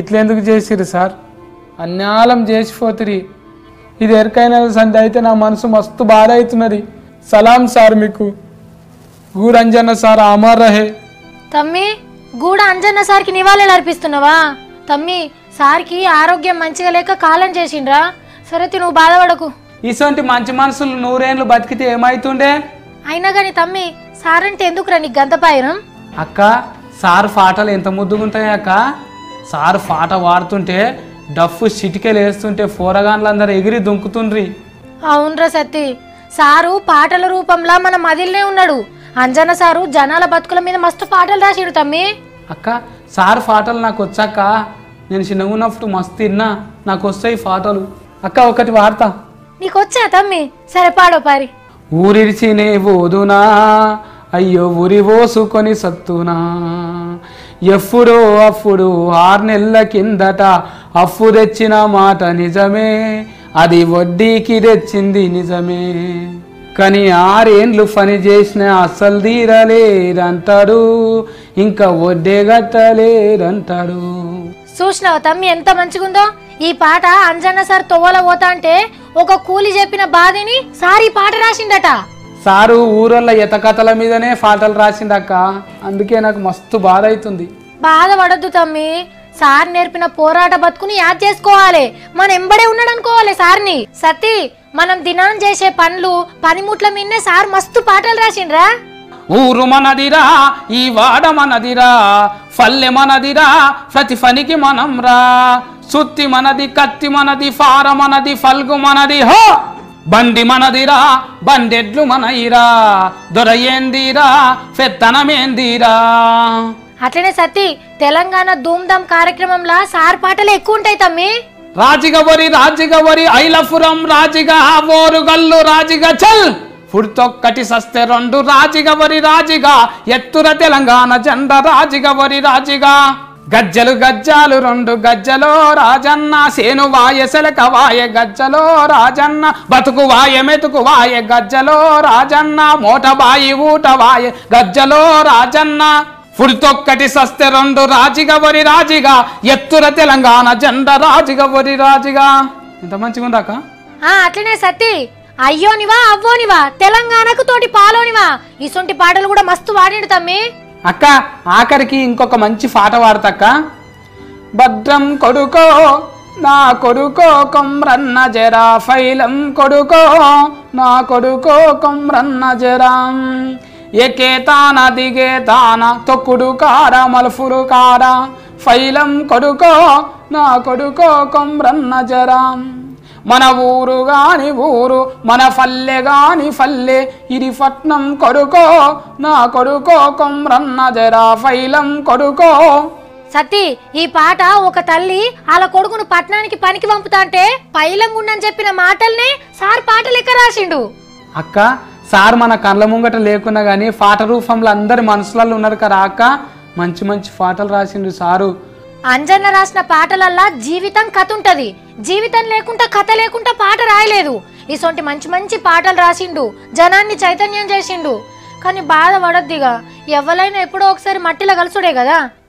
గిట్లెందుకు చేసిరు సార్ అన్యాలం చేసిపోతురి ఇది ఎరికైన సంధి అయితే నా మనసు మస్తు బాధ అవుతున్నది సలాం సార్ మీకు గూరంజన్న సార్ అమర్ రహే తమ్మి గూడ అంజన్న సార్కి నివాళులు అర్పిస్తున్నావా తమ్మి సార్కి ఆరోగ్యం మంచిగా లేక కాలం చేసిండ్రా సరే తి, నువ్వు బాధపడకు ఇటువంటి మంచి మనసులు నూరేళ్ళు బతికితే ఏమైతుండే అయినా గాని తమ్మి సార్ అంటే ఎందుకురా నీకు గంతపాయనం అక్క సార్ పాటలు ఎంత ముద్దుగుంటాయి అక్క సార్ పాట వాడుతుంటే డఫ్ చిటికెలు వేస్తుంటే పోరగాన్లందరూ ఎగిరి దుంకుతుండ్రి అవునరా సత్తి సారు పాటల రూపంలో మన మదిల్నే ఉన్నాడు అంజన్న సారు జనాల బతుకుల మీద మస్తు పాటలు రాసిండు తమ్మి అక్క సార్ పాటలు నాకు వచ్చాక నేను చిన్నగా ఉన్నప్పుడు మస్తు తిన్నా నాకు వస్తాయి పాటలు అక్క ఒకటి వాడతా నీకు వచ్చా తమ్మి సరే పాడో పారి ఊరిడిచి నే ఓదునా అయ్యో ఊరి పోసుకొని సత్తునా ఎప్పుడో అప్పుడు ఆరు నెలల కిందట అప్పు తెచ్చిన మాట నిజమే అది వడ్డీకి తెచ్చింది నిజమే కానీ ఆరేండ్లు పని చేసిన అస్సలు తీరలేరంటాడు ఇంకా వడ్డే గట్టలేరంటాడు చూసినావా తమ్మి ఎంత మంచిగుందో ఈ పాట అంజన్న సార్ తొవ్వల పోతా అంటే ఒక కూలి చెప్పిన బాధని సార్ ఈ పాట రాసిండట సారు ఊరల్ల ఎతకథల మీదనే పాటలు రాసిండక్క అందుకే నాకు మస్తు బాధ అవుతుంది బాధపడద్దు తమ్మి సార్ నేర్పిన పోరాట బతుకుని యాద్ చేసుకోవాలి మన ఎంబడే ఉన్నాడు అనుకోవాలి సార్ని సతీ మనం దినాన్ చేసే పనులు పనిముట్ల మీదనే సార్ మస్తు పాటలు రాసిండ్రా ఊరు మనదిరా ఈ వాడ మనదిరా పల్లె మనదిరా ప్రతి పనికి మనం రా సుత్తి మనది కత్తి మనది ఫార మనది ఫల్గు మనది హో బండి మనదిరా బండెడ్లు మనయిరా దొరయేందిరా పెత్తనమేందిరా అట్లనే సతీ తెలంగాణ ధూమ్ధామ్ కార్యక్రమంలో సార్ పాటలు ఎక్కువ ఉంటాయి తమ్మి రాజిగవరి రాజిగవరి ఐలపురం రాజిగా ఓరుగల్లు రాజిగా చల్ పుడితొక్కటి సస్తే రెండు రాజిగవరి రాజిగా ఎత్తుర తెలంగాణ జెండ రాజిగవరి రాజిగా గజ్జలు గజ్జాలు రెండు గజ్జలో రాజన్న సేను వాయ సెలక వాయ గజ్జలో రాజన్న బతుకు వాయ మెతుకు వాయ గజ్జలో రాజన్న మోట బాయి ఊట వాయ గజ్జలో రాజన్న పుడితొక్కటి సస్తే రెండు రాజిగవరి రాజిగా ఎత్తుర తెలంగాణ జెండ రాజిగవరి రాజిగా ఎంత మంచిగా ఉందాక ఆ అట్లనే సతీ అయ్యోనివా అవ్వోనివా తెలంగాణకు తోటి పాలోనివా ఇసొంటి పాటలు కూడా మస్తు వాడిండు తమ్మి అక్క ఆఖరికి ఇంకొక మంచి పాట వాడతక్క భద్రం కొడుకో నా కొడుకో కొమ్రన్న జరా ఫైలం కొడుకో నా కొడుకో కొమ్రన్న జరా ఎకే తాన దిగే తాన తొక్కుడు కార మలుఫురు కార ఫైలం కొడుకో నా కొడుకో కొమ్రన్న జరా మన ఊరు గాని ఊరు మన పల్లె గాని పల్లె ఇది పట్నం కొడుకో నా కొడుకో కొమ్రన్న జరా ఫైలం కొడుకో సతీ ఈ పాట ఒక తల్లి వాళ్ళ కొడుకును పట్నానికి పనికి పంపుతా అంటే పైలంగుండని చెప్పిన మాటల్నే సార్ పాట లెక్క రాసిండు అక్క సార్ మన కళ్ళ ముంగట లేకున్నా కానీ పాట రూపంలో అందరి మనసులలో ఉన్నారు కదా అక్క మంచి మంచి పాటలు రాసిండు సారు అంజన్న రాసిన పాటలల్లా జీవితం కథ ఉంటది జీవితం లేకుండా కథ లేకుండా పాట రాయలేదు ఇసొంటి మంచి మంచి పాటలు రాసిండు జనాన్ని చైతన్యం చేసిండు కానీ బాధ పడద్దిగా ఎవరైనా ఎప్పుడో ఒకసారి మట్టిలో కలుసుడే కదా